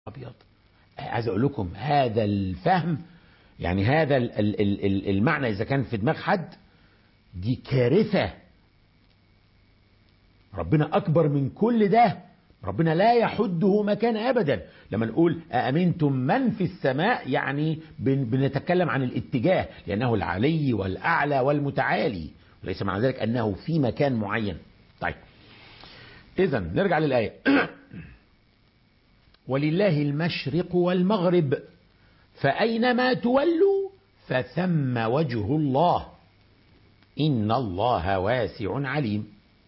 ابيض عايز اقول لكم هذا الفهم يعني هذا ال- ال- ال- ال- المعنى اذا كان في دماغ حد دي كارثه ربنا اكبر من كل ده ربنا لا يحده مكان ابدا لما نقول أأمنتم من في السماء يعني بن- بنتكلم عن الاتجاه لأنه العلي والأعلى والمتعالي وليس معنى ذلك أنه في مكان معين طيب إذا نرجع للآية ولله المشرق والمغرب فأينما تولوا فثم وجه الله إن الله واسع عليم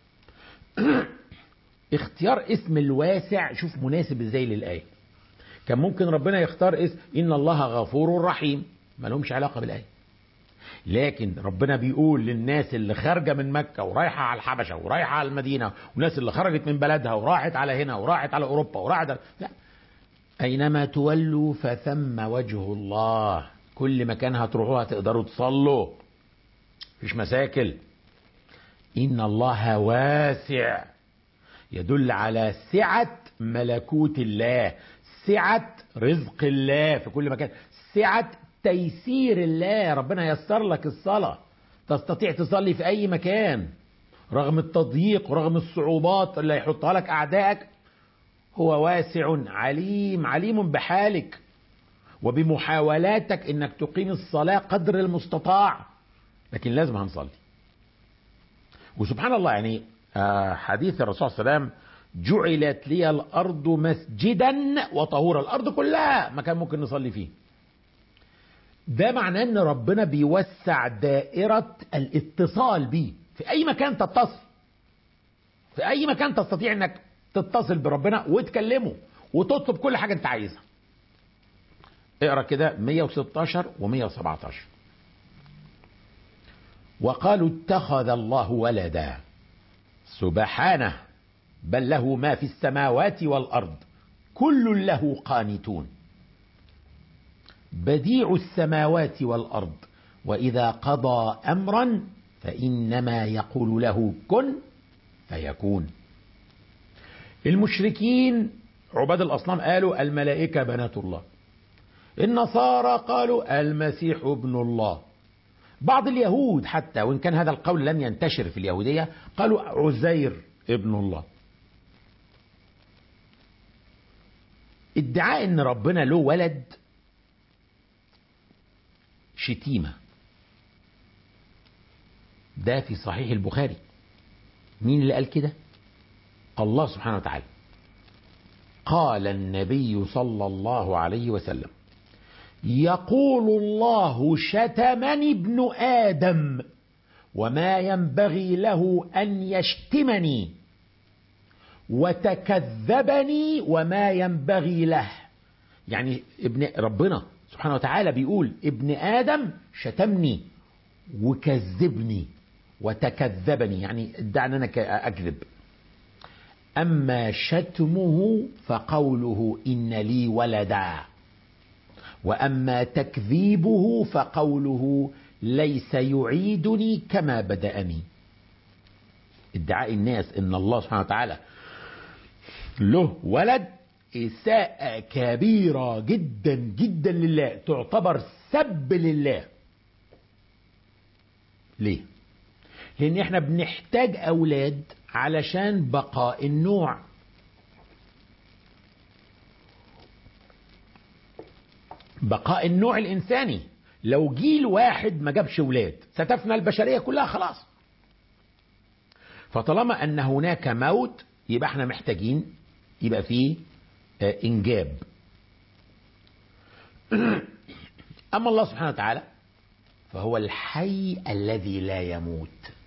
اختيار اسم الواسع شوف مناسب ازاي للآية كان ممكن ربنا يختار اسم إن الله غفور رحيم ما لهمش علاقة بالآية لكن ربنا بيقول للناس اللي خارجة من مكة ورايحة على الحبشة ورايحة على المدينة والناس اللي خرجت من بلدها وراحت على هنا وراحت على أوروبا وراحت على... لا أينما تولوا فثم وجه الله كل مكان هتروحوها تقدروا تصلوا مفيش مشاكل إن الله واسع يدل على سعة ملكوت الله سعة رزق الله في كل مكان سعة تيسير الله ربنا يسر لك الصلاة تستطيع تصلي في أي مكان رغم التضييق ورغم الصعوبات اللي يحطها لك أعدائك هو واسع عليم عليم بحالك وبمحاولاتك انك تقيم الصلاة قدر المستطاع لكن لازم هنصلي وسبحان الله يعني آه، حديث الرسول صلى الله عليه وسلم جعلت لي الارض مسجدا وطهورا الارض كلها مكان ممكن نصلي فيه ده معناه ان ربنا بيوسع دائرة الاتصال بيه في اي مكان تتصل في اي مكان تستطيع انك تتصل بربنا وتكلمه وتطلب كل حاجة انت عايزها اقرا كده 116 و117 وقالوا اتخذ الله ولدا سبحانه بل له ما في السماوات والارض كل له قانتون بديع السماوات والارض واذا قضى امرا فانما يقول له كن فيكون المشركين عباد الاصنام قالوا الملائكه بنات الله النصارى قالوا المسيح ابن الله بعض اليهود حتى وان كان هذا القول لم ينتشر في اليهوديه قالوا عزير ابن الله ادعاء ان ربنا له ولد شتيمه ده في صحيح البخاري مين اللي قال كده الله سبحانه وتعالى قال النبي صلى الله عليه وسلم يقول الله شتمني ابن ادم وما ينبغي له ان يشتمني وتكذبني وما ينبغي له يعني ابن ربنا سبحانه وتعالى بيقول ابن ادم شتمني وكذبني وتكذبني يعني ادعى ان انا ك- اكذب اما شتمه فقوله ان لي ولدا واما تكذيبه فقوله ليس يعيدني كما بداني ادعاء الناس ان الله سبحانه وتعالى له ولد اساءه كبيره جدا جدا لله تعتبر سب لله ليه لان احنا بنحتاج اولاد علشان بقاء النوع بقاء النوع الانساني لو جيل واحد ما جابش ولاد ستفنى البشريه كلها خلاص فطالما ان هناك موت يبقى احنا محتاجين يبقى فيه آه، انجاب اما الله سبحانه وتعالى فهو الحي الذي لا يموت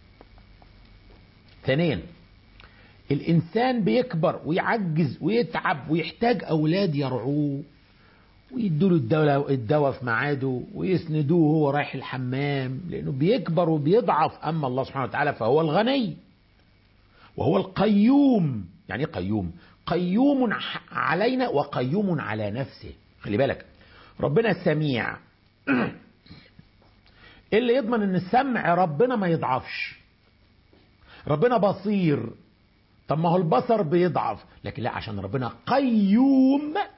ثانيا الانسان بيكبر ويعجز ويتعب ويحتاج اولاد يرعوه ويدوا له الدواء الدواء في ميعاده ويسندوه وهو رايح الحمام لانه بيكبر وبيضعف اما الله سبحانه وتعالى فهو الغني وهو القيوم يعني ايه قيوم قيوم ح- علينا وقيوم على نفسه خلي بالك ربنا سميع إيه اللي يضمن ان السمع ربنا ما يضعفش ربنا بصير طب ما هو البصر بيضعف لكن لا عشان ربنا قيوم